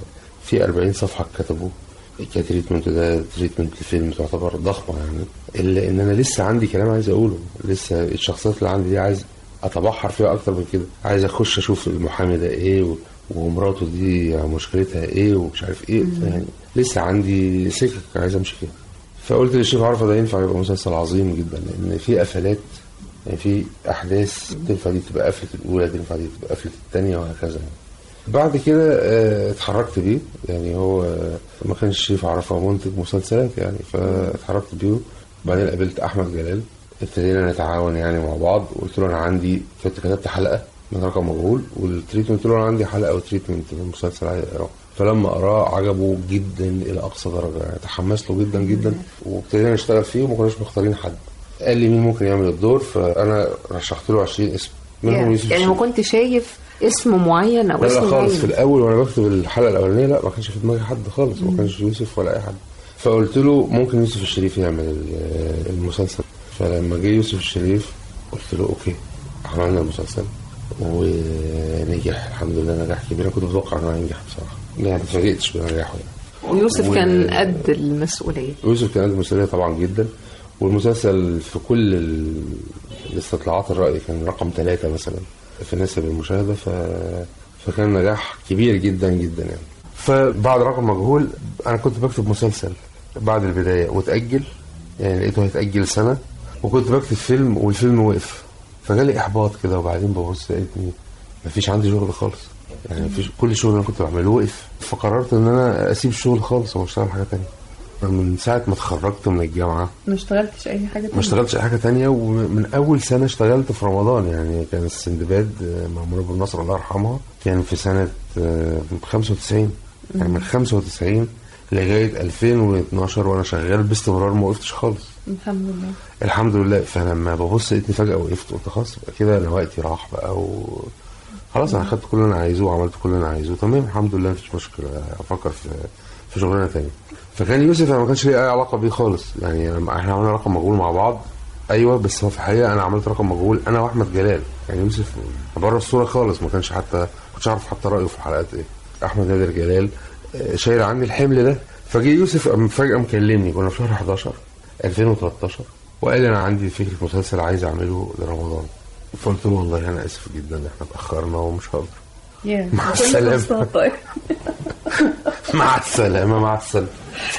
في 40 صفحه كتبوا كتريتمنت ده تريتمنت الفيلم تعتبر ضخمه يعني الا ان انا لسه عندي كلام عايز اقوله لسه الشخصيات اللي عندي دي عايز اتبحر فيها اكتر من كده عايز اخش اشوف المحامي ده ايه و... ومراته دي مشكلتها ايه ومش عارف ايه يعني لسه عندي سكك عايز امشي فيها فقلت للشيخ عرفه ده ينفع يبقى مسلسل عظيم جدا لان في قفلات يعني في احداث تنفع دي تبقى قفله الاولى تنفع دي تبقى قفله الثانيه وهكذا يعني. بعد كده آه، اتحركت بيه يعني هو آه، ما كانش شريف عرفه منتج مسلسلات يعني فاتحركت بيه وبعدين قابلت احمد جلال ابتدينا نتعاون يعني مع بعض وقلت له انا عندي كنت كتبت حلقه من رقم مجهول والتريتمنت قلت له انا عندي حلقه وتريتمنت من المسلسل عايز اقراه فلما قراه عجبه جدا الى اقصى درجه يعني تحمس له جدا جدا وابتدينا نشتغل فيه وما كناش مختارين حد قال لي مين ممكن يعمل الدور فانا رشحت له 20 اسم منهم يوسف يعني ما كنت شايف اسم معين او لا لا اسم خالص في معين الاول وانا بكتب الحلقه الاولانيه لا ما كانش في دماغي حد خالص ما كانش يوسف ولا اي حد فقلت له ممكن يوسف الشريف يعمل ال- المسلسل فلما جه يوسف الشريف قلت له اوكي عملنا المسلسل ونجح الحمد لله نجاح كبير انا كنت متوقع انه هينجح بصراحه يعني ما اتفاجئتش بنجاحه يعني ويوسف و- كان قد المسؤوليه يوسف كان عنده مسؤوليه طبعا جدا والمسلسل في كل ال- الاستطلاعات الرأي كان رقم ثلاثة مثلا في نسب المشاهدة ف... فكان نجاح كبير جدا جدا يعني فبعد رقم مجهول أنا كنت بكتب مسلسل بعد البداية وتأجل يعني لقيته هيتأجل سنة وكنت بكتب فيلم والفيلم وقف فجالي إحباط كده وبعدين ببص لقيتني مفيش عندي شغل خالص يعني مفيش كل الشغل اللي انا كنت بعمله وقف فقررت ان انا اسيب الشغل خالص واشتغل حاجه تانية من ساعه ما اتخرجت من الجامعه ما اشتغلتش اي حاجه ما اشتغلتش اي حاجه تانية ومن اول سنه اشتغلت في رمضان يعني كان السندباد آه، مع منى بن نصر الله يرحمها كان في سنه آه، 95 يعني من 95 لغايه 2012 وانا شغال باستمرار ما وقفتش خالص الحمد لله الحمد لله فلما ببص لقيتني فجاه وقفت قلت خلاص يبقى كده انا وقتي راح بقى و خلاص انا خدت كل اللي انا عايزه وعملت كل اللي انا عايزه تمام الحمد لله مفيش مشكله افكر في في شغلانه تانية فكان يوسف انا ما كانش ليه اي علاقه بيه خالص يعني أنا- احنا عملنا رقم مجهول مع بعض ايوه بس هو في الحقيقه انا عملت رقم مجهول انا واحمد جلال يعني يوسف بره الصوره خالص ما كانش حتى ما كنتش اعرف حتى رايه في الحلقات ايه احمد نادر جلال آه، شايل عني الحمل ده فجه يوسف قام فجاه مكلمني كنا في شهر 11 2013 وقال لي انا عندي فكره مسلسل عايز اعمله لرمضان فقلت له والله انا اسف جدا احنا اتاخرنا ومش هقدر يا مع بكل السلامة. بساطة. مع السلامه مع السلامه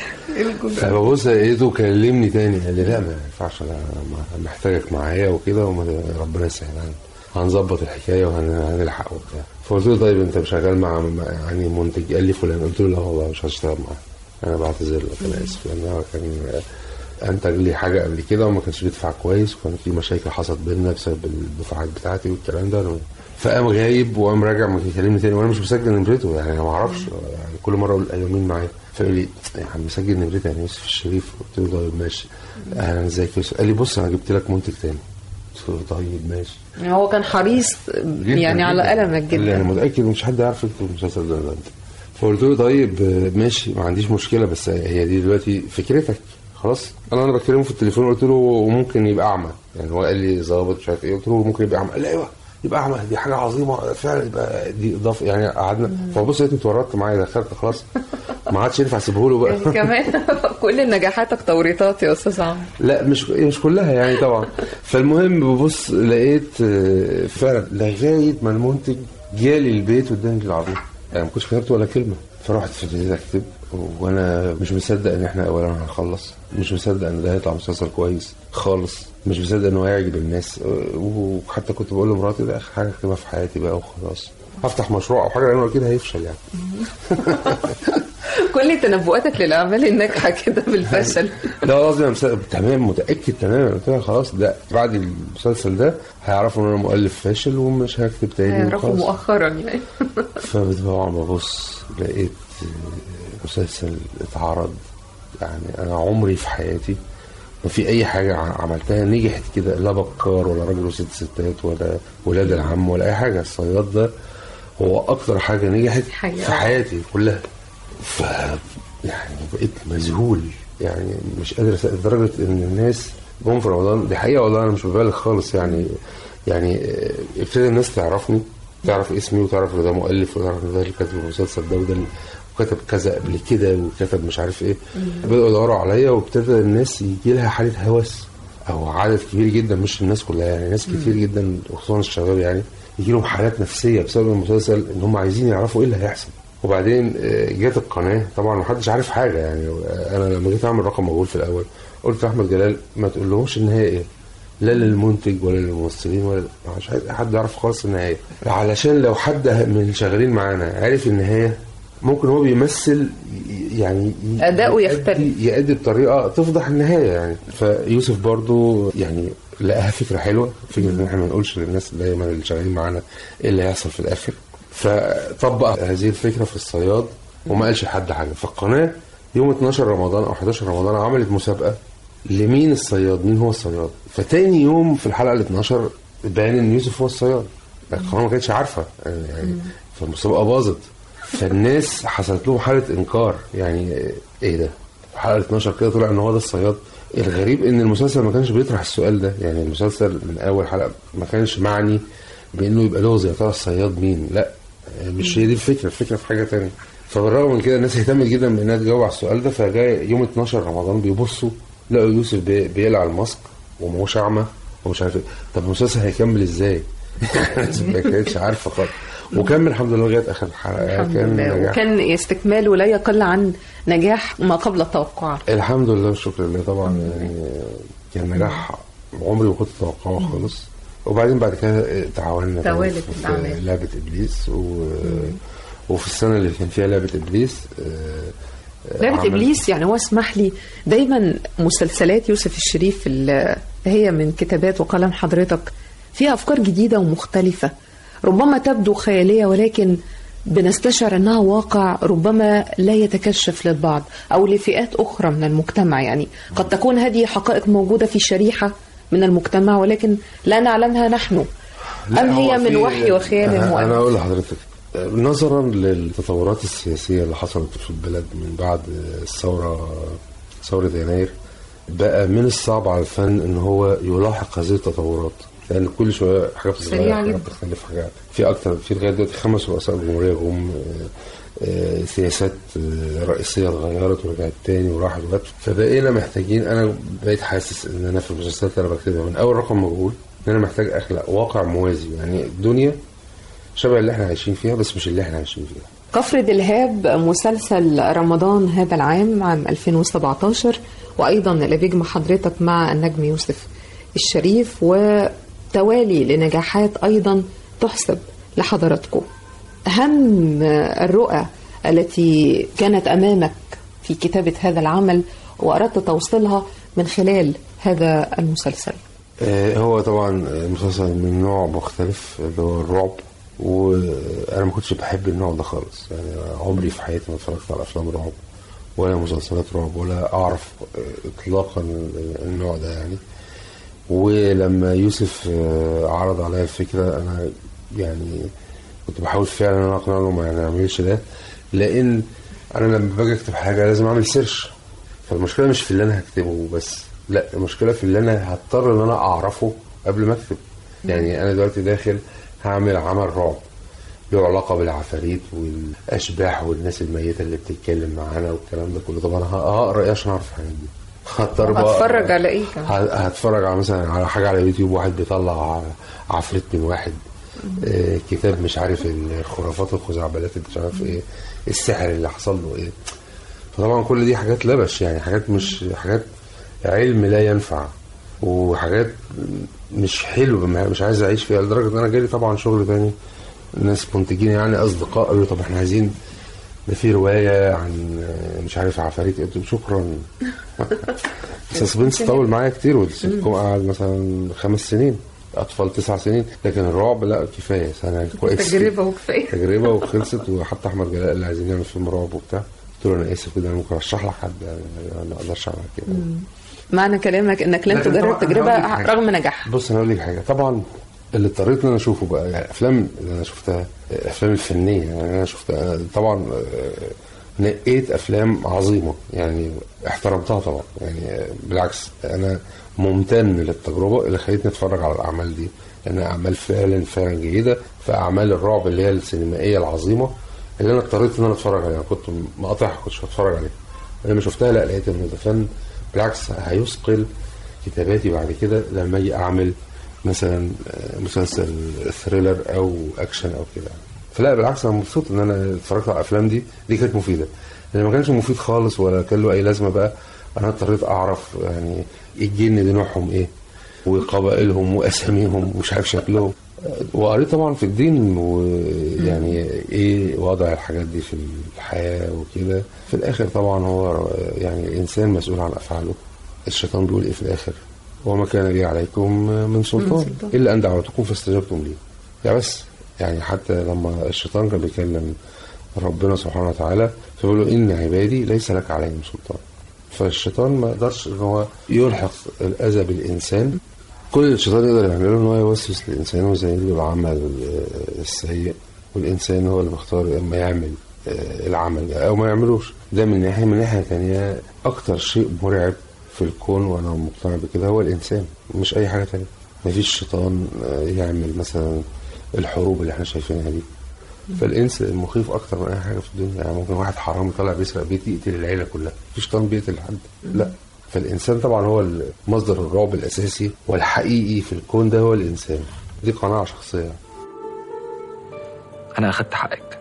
فببص لقيته كلمني تاني قال لي لا ما ينفعش انا ما- محتاجك معايا وكده وربنا يسهل هن- هنظبط الحكايه وهنلحق وبتاع فقلت له طيب انت شغال مع مع- يعني منتج قال لي فلان قلت له لا والله مش هشتغل معاه انا بعتذر لك انا اسف لان هو كان انتج لي حاجه قبل كده وما كانش بيدفع كويس وكان في مشاكل حصلت بيننا بسبب الدفعات بتاعتي والكلام ده أنا- فقام غايب وقام راجع ما يكلمني تاني وانا مش مسجل نمرته يعني انا ما اعرفش يعني كل مره اقول ايوه مين معايا فيقول لي يا عم مسجل نمرتي يعني يوسف الشريف قلت له طيب ماشي اهلا ازيك يا يوسف قال لي بص انا جبت لك منتج تاني قلت له طيب ماشي يعني هو كان حريص جداً يعني على جداً. قلمك قال لي انا جدا متاكد مش حد يعرف يكتب المسلسل ده ده انت فقلت له طيب آه، ماشي ما عنديش مشكله بس هي دي دلوقتي فكرتك خلاص انا انا بكلمه في التليفون قلت له وممكن يبقى اعمى يعني هو قال لي ظابط مش عارف ايه قلت له ممكن يبقى اعمى قال لي ايوه يبقى اعمى دي حاجه عظيمه فعلا يبقى دي اضافه يعني قعدنا فبص لقيتني اتورطت معايا دخلت خلاص ما عادش ينفع اسيبه له يعني بقى كمان كل نجاحاتك توريطات يا استاذ عمرو لا مش مش كلها يعني طبعا فالمهم ببص لقيت آه، فعلا لغايه ما المنتج جالي البيت واداني العرض يعني ما كنتش كتبت ولا كلمه فرحت ابتديت اكتب وانا مش مصدق ان احنا اولا هنخلص مش مصدق ان ده هيطلع مسلسل كويس خالص مش مصدق انه هيعجب الناس آه، وحتى كنت بقول لمراتي ده اخر حاجه اكتبها في حياتي بقى وخلاص هفتح مشروع او حاجه لانه اكيد هيفشل يعني كل تنبؤاتك للاعمال الناجحه كده بالفشل لا قصدي انا مس- تمام متاكد تماما قلت لها خلاص ده بعد المسلسل ده هيعرفوا ان انا مؤلف فاشل ومش هكتب تاني هيعرفوا وخلاص. مؤخرا يعني فطبعا ببص لقيت مسلسل اتعرض يعني انا عمري في حياتي ما في اي حاجه ع- عملتها نجحت كده لا بكار ولا راجل وست ستات ولا ولاد العم ولا اي حاجه الصياد ده هو اكتر حاجه نجحت حقيقة. في حياتي كلها ف يعني بقيت مذهول يعني مش قادر أصدق لدرجه ان الناس جم في رمضان دي حقيقه والله انا مش ببالغ خالص يعني يعني آه، ابتدى الناس تعرفني تعرف اسمي وتعرف ان ده مؤلف وتعرف ان ده اللي كاتب المسلسل ده وده اللي وكتب كذا قبل كده وكتب مش عارف ايه بدأوا يدوروا عليا وابتدى الناس يجي لها حاله هوس او عدد كبير جدا مش الناس كلها يعني ناس كتير جدا وخصوصا الشباب يعني يجي لهم حالات نفسيه بسبب المسلسل ان هم عايزين يعرفوا ايه اللي هيحصل وبعدين آه، جت القناه طبعا محدش عارف حاجه يعني آه، انا لما جيت اعمل رقم مجهول في الاول قلت لاحمد جلال ما تقولهمش النهايه ايه لا للمنتج ولا للممثلين ولا مش عايز حد يعرف خالص النهايه علشان لو حد من اللي شغالين معانا عرف النهايه ممكن هو بيمثل ي- يعني ي- أداؤه يأدي- يختلف. يأدي بطريقه تفضح النهايه يعني فيوسف برضو يعني لقاها فكره حلوه فكره ان احنا ما نقولش للناس دايما اللي شغالين معانا ايه اللي هيحصل في الاخر فطبق هذه الفكره في الصياد وما قالش لحد حاجه فالقناه يوم 12 رمضان او 11 رمضان عملت مسابقه لمين الصياد مين هو الصياد فتاني يوم في الحلقه ال 12 بان ان يوسف هو الصياد القناه ما كانتش عارفه يعني فالمسابقه باظت فالناس حصلت لهم حاله انكار يعني ايه ده الحلقه 12 كده طلع ان هو ده الصياد الغريب ان المسلسل ما كانش بيطرح السؤال ده يعني المسلسل من اول حلقه ما كانش معني بانه يبقى لغز يا ترى الصياد مين لا مش هي دي الفكره الفكره في حاجه تانية فبالرغم من كده الناس اهتمت جدا بانها تجاوب على السؤال ده فجاي يوم 12 رمضان بيبصوا لقوا يوسف بي- بيقلع الماسك وماهوش اعمى ومش عارف ايه طب المسلسل هيكمل ازاي؟ الناس ما كانتش عارفه خالص وكمل الحمد لله لغايه اخر الحلقه الحمد كان لله نجاح وكان استكماله لا يقل عن نجاح ما قبل التوقعات الحمد لله والشكر لله طبعا يعني كان نجاح عمري ما كنت اتوقعه خالص وبعدين بعد كده تعاوننا بقى توالت في- في الأعمال. لعبه ابليس و... وفي السنه اللي كان فيها لعبه ابليس آه، لعبة عمل- إبليس يعني هو اسمح لي دايما مسلسلات يوسف الشريف اللي هي من كتابات وقلم حضرتك فيها أفكار جديدة ومختلفة ربما تبدو خيالية ولكن بنستشعر أنها واقع ربما لا يتكشف للبعض أو لفئات أخرى من المجتمع يعني قد تكون هذه حقائق موجودة في شريحة من المجتمع ولكن لا نعلمها نحن لا، أم هو هي من في- وحي وخيال أنا- المؤلف انا اقول لحضرتك نظرا للتطورات السياسيه اللي حصلت في البلد من بعد الثوره ثوره يناير بقى من الصعب على الفن ان هو يلاحق هذه التطورات لان كل شويه حاجات بتتغير سريعة حاجات جدا. بتختلف حاجات في اكتر في لغايه دلوقتي خمس رؤساء جمهوريه جم آه، آه، سياسات آه، رئيسيه اتغيرت ورجعت تاني وراحت وجت فبقينا محتاجين انا بقيت حاسس ان انا في المسلسلات اللي انا بكتبها من اول رقم مجهول ان انا محتاج اخلق واقع موازي يعني الدنيا شبه اللي احنا عايشين فيها بس مش اللي احنا عايشين فيها كفر دلهاب مسلسل رمضان هذا العام عام 2017 وأيضا اللي بيجمع حضرتك مع النجم يوسف الشريف وتوالي لنجاحات أيضا تحسب لحضراتكم أهم الرؤى التي كانت أمامك في كتابة هذا العمل وأردت توصيلها من خلال هذا المسلسل آه، هو طبعا مسلسل من نوع مختلف اللي هو الرعب وانا ما كنتش بحب النوع ده خالص يعني عمري في حياتي ما اتفرجت على افلام رعب ولا مسلسلات رعب ولا اعرف آه، اطلاقا النوع ده يعني ولما يوسف آه، عرض عليا الفكره انا يعني كنت بحاول فعلا ان انا اقنعه إنه ما نعملش ده لان انا لما باجي اكتب حاجه لازم اعمل سيرش فالمشكله مش في اللي انا هكتبه بس لا المشكله في اللي انا هضطر ان انا اعرفه قبل ما اكتب يعني انا دلوقتي داخل هعمل عمل رعب له علاقه بالعفاريت والاشباح والناس الميته اللي بتتكلم معانا والكلام ده كله طبعا هقرا ايه عشان اعرف الحاجات دي هضطر بقى هتفرج على إيه كمان؟ ه- هتفرج على مثلا على حاجه على يوتيوب واحد بيطلع عفريت من واحد آه كتاب مش عارف الخرافات الخزعبلات اللي مش عارف ايه السحر اللي حصل له ايه فطبعا كل دي حاجات لبش يعني حاجات مش حاجات علم لا ينفع وحاجات مش حلو مش عايز اعيش فيها لدرجه ان انا جالي طبعا شغل تاني ناس منتجين يعني اصدقاء قالوا طب احنا عايزين ده في روايه عن آه، مش عارف عفاريت قلت لهم شكرا سسبنس طول معايا كتير والسيت كوم قعد مثلا خمس سنين اطفال تسع سنين لكن الرعب لا كفايه سنه كويس تجربة وكفاية تجربه وخلصت وحتى احمد جلال اللي عايزين نعمل فيلم رعب وبتاع قلت له انا اسف كده انا ممكن ارشح لك حد يعني أنا ما اقدرش اعمل كده معنى كلامك انك لن لكن تجرب طبعاً أنا تجربة هقول لك حاجة. رغم نجاحها بص انا اقول لك حاجه طبعا اللي اضطريت ان انا اشوفه بقى يعني الافلام اللي انا شفتها الافلام الفنيه يعني انا شفتها أنا طبعا آه، نقيت افلام عظيمه يعني احترمتها طبعا يعني بالعكس انا ممتن للتجربه اللي خلتني اتفرج على الاعمال دي لانها اعمال فعلا فعلا جيده فاعمال الرعب اللي هي السينمائيه العظيمه اللي انا اضطريت ان انا اتفرج عليها كنت مقاطعها كنتش هتفرج عليها لما شفتها لا لقيت ان ده فن بالعكس هيثقل كتاباتي بعد كده لما اجي اعمل مثلا آه، مسلسل ثريلر او اكشن او كده فلا بالعكس انا مبسوط ان انا اتفرجت على الافلام دي دي كانت مفيده لان ما كانش مفيد خالص ولا كان له اي لازمه بقى انا اضطريت اعرف يعني الجن دي نوعهم ايه وقبائلهم واساميهم ومش عارف شكلهم وقريت طبعا في الدين ويعني ايه وضع الحاجات دي في الحياه وكده في الاخر طبعا هو يعني الانسان مسؤول عن افعاله الشيطان بيقول ايه في الاخر وما كان لي عليكم من سلطان سلطان. الا ان دعوتكم فاستجبتم لي يا بس يعني حتى لما الشيطان كان بيكلم ربنا سبحانه وتعالى فبيقول له ان عبادي ليس لك عليهم سلطان فالشيطان ما يقدرش ان هو يلحق الاذى بالانسان كل اللي الشيطان يقدر يعمله ان هو يوسوس للانسان ويزين له العمل آه، السيء والانسان هو اللي بيختار اما يعمل آه، العمل ده او ما يعملوش ده من ناحيه من ناحيه ثانيه اكتر شيء مرعب في الكون وانا مقتنع بكده هو الانسان مش اي حاجه ثانيه مفيش شيطان آه، يعمل مثلا الحروب اللي احنا شايفينها دي فالانس مخيف اكتر من اي حاجه في الدنيا يعني ممكن واحد حرامي طالع بيسرق بيت يقتل العيله كلها مفيش شيطان بيقتل حد لا فالانسان طبعا هو مصدر الرعب الاساسي والحقيقي في الكون ده هو الانسان دي قناعه شخصيه أنا أخدت حقك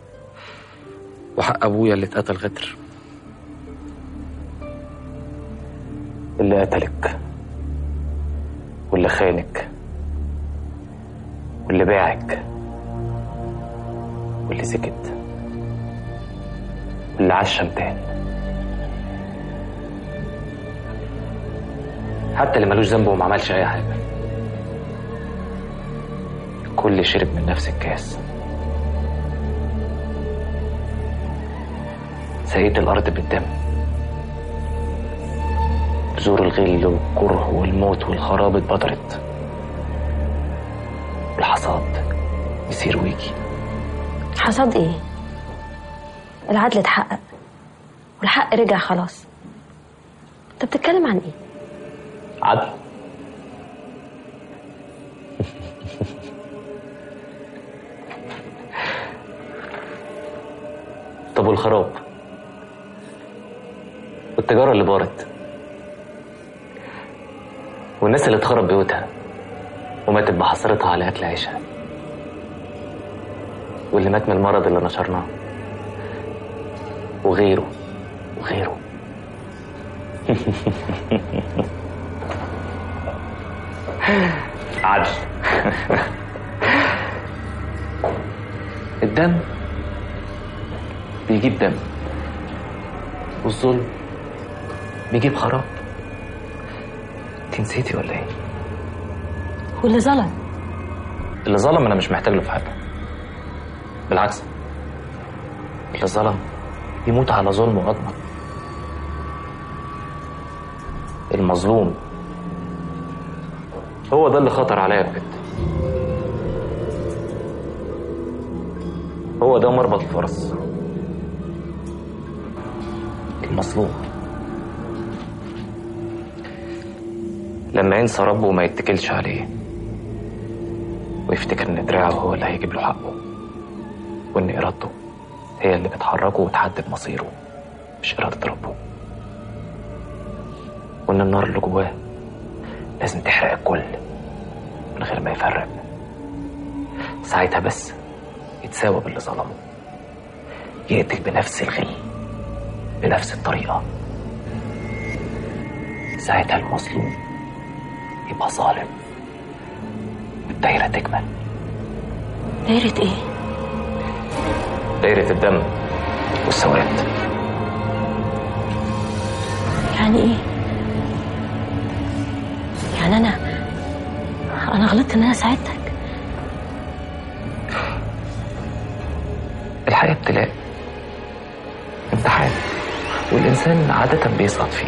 وحق أبويا اللي اتقتل غدر اللي قتلك واللي خانك واللي باعك واللي سكت واللي عشم تاني حتى اللي ملوش ذنب وما عملش أي حاجة الكل شرب من نفس الكاس سقيت الأرض بالدم بذور الغل والكره والموت والخراب اتبطرت والحصاد يصير ويجي حصاد ايه العدل اتحقق والحق رجع خلاص انت بتتكلم عن ايه عدل طب والخراب والتجارة اللي بارت والناس اللي اتخرب بيوتها وماتت بحسرتها على أكل عيشها واللي مات من المرض اللي نشرناه وغيره وغيره عدل الدم بيجيب دم والظلم بيجيب خراب انت نسيتي ولا ايه؟ واللي ظلم اللي ظلم انا مش محتاج له في حاجه بالعكس اللي ظلم يموت على ظلمه اضمن المظلوم هو ده اللي خطر عليا بجد هو ده مربط الفرس المظلوم لما ينسى ربه وما يتكلش عليه ويفتكر ان دراعه هو اللي هيجيب له حقه وان ارادته هي اللي بتحركه وتحدد مصيره مش ارادة ربه وان النار اللي جواه لازم تحرق الكل من غير ما يفرق ساعتها بس يتساوى باللي ظلمه يقتل بنفس الغل بنفس الطريقة ساعتها المظلوم يبقى ظالم والدايرة تكمل دايرة ايه دايرة الدم والسواد يعني ايه يعني انا انا غلطت ان انا ساعدتك الحياة ابتلاء امتحان والإنسان عادة بيسقط فيه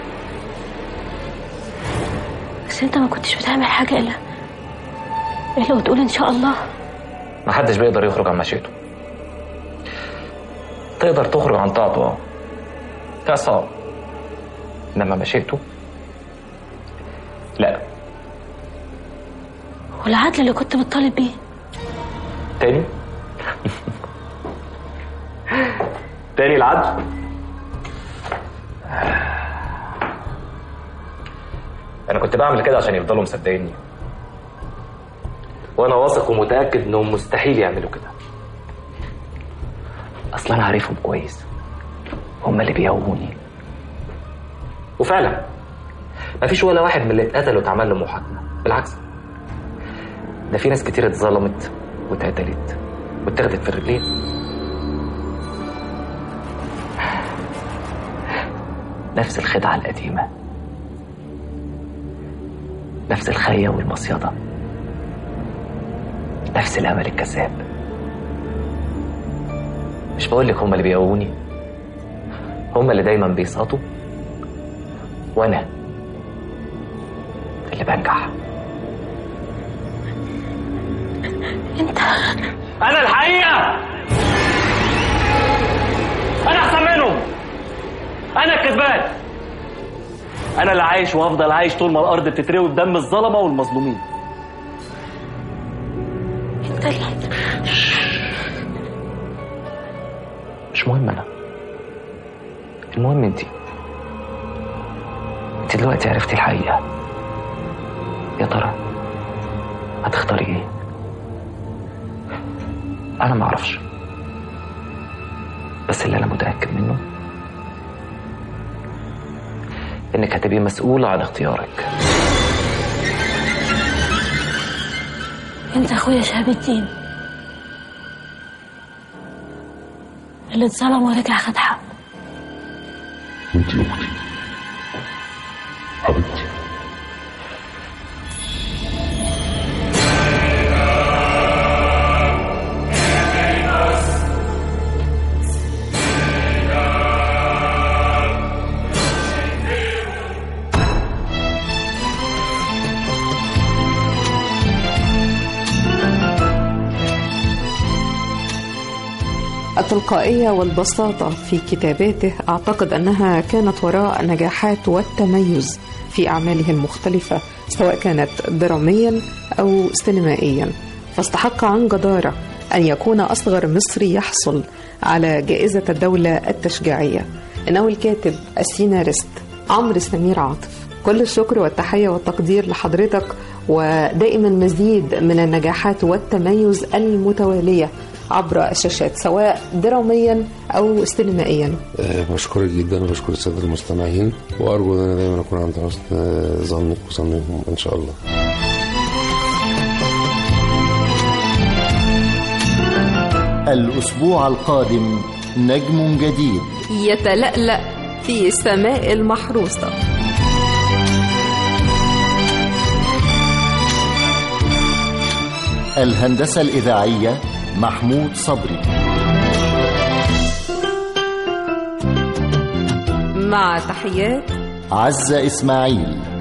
بس انت ما كنتش بتعمل حاجة الا الا وتقول ان شاء الله محدش بيقدر يخرج عن مشيئته تقدر تخرج عن طاعته اه كعصام انما مشيئته لا والعدل اللي كنت بتطالب بيه تاني تاني العدل انا كنت بعمل كده عشان يفضلوا مصدقيني وانا واثق ومتاكد انهم مستحيل يعملوا كده اصل انا عارفهم كويس هم اللي بيقوموني وفعلا مفيش ولا واحد من اللي اتقتلوا اتعمل له محاكمه بالعكس ده في ناس كتير اتظلمت واتقتلت واتاخدت في الرجلين نفس الخدعة القديمة نفس الخية والمصيدة نفس الأمل الكذاب مش بقول لك هما اللي بيقووني هما اللي دايما بيسقطوا وأنا اللي بنجح انت أنا الحقيقة أنا أحسن منهم أنا الكسبان أنا اللي عايش وهفضل عايش طول ما الأرض بتتروي بدم الظلمة والمظلومين انت اللي مش مهم أنا المهم أنتي أنت دلوقتي عرفتي الحقيقة يا ترى هتختاري إيه؟ أنا ما أعرفش بس اللي أنا متأكد منه إنك هتبقي مسؤولة عن اختيارك انت اخويا شهاب الدين اللي اتظلم ورجع خد حقه انت اختي حبيبتي التلقائية والبساطة في كتاباته أعتقد أنها كانت وراء النجاحات والتميز في أعماله المختلفة سواء كانت دراميا أو سينمائيا فاستحق عن جدارة أن يكون أصغر مصري يحصل على جائزة الدولة التشجيعية إنه الكاتب السيناريست عمرو سمير عاطف كل الشكر والتحية والتقدير لحضرتك ودائما مزيد من النجاحات والتميز المتوالية عبر الشاشات سواء دراميا أو سينمائيا آه، بشكرك جدا وبشكر الساده المستمعين وارجو ان انا دايما اكون عند حسن آه، ظنك وظنهم ان شاء الله الأسبوع القادم نجم جديد يتلألأ في السماء المحروسة الهندسة الإذاعية محمود صبري مع تحيات عزة إسماعيل